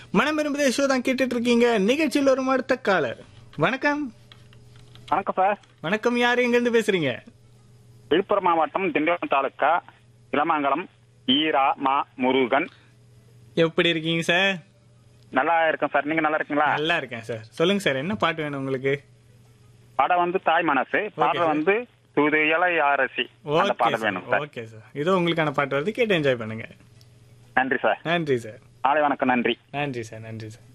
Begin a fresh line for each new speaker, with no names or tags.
மனம் விரும்புதே ஷோ தான் கேட்டுட்டு இருக்கீங்க நிகழ்ச்சியில் ஒரு அடுத்த காலர் வணக்கம்
வணக்கம் சார்
வணக்கம் யார் எங்க இருந்து பேசுறீங்க
விழுப்புரம் மாவட்டம் திண்டிவனம் தாலுக்கா இளமங்கலம் ஈரா மா முருகன்
எப்படி இருக்கீங்க சார்
நல்லா இருக்கேன் சார் நீங்க நல்லா இருக்கீங்களா
நல்லா இருக்கேன் சார் சொல்லுங்க சார் என்ன பாட்டு வேணும் உங்களுக்கு
படம் வந்து தாய் மனசு பாடல்
sir.
வந்து தூது இலை அரசி அந்த
ஓகே
பாடல்
சார்
வேணும் சார்
ஓகே சார் இதோ உங்களுக்கான பாட்டு வருது கேட்டு என்ஜாய் பண்ணுங்க
நன்றி சார்
நன்றி சார்
நாளை வணக்கம் நன்றி
நன்றி சார் நன்றி சார்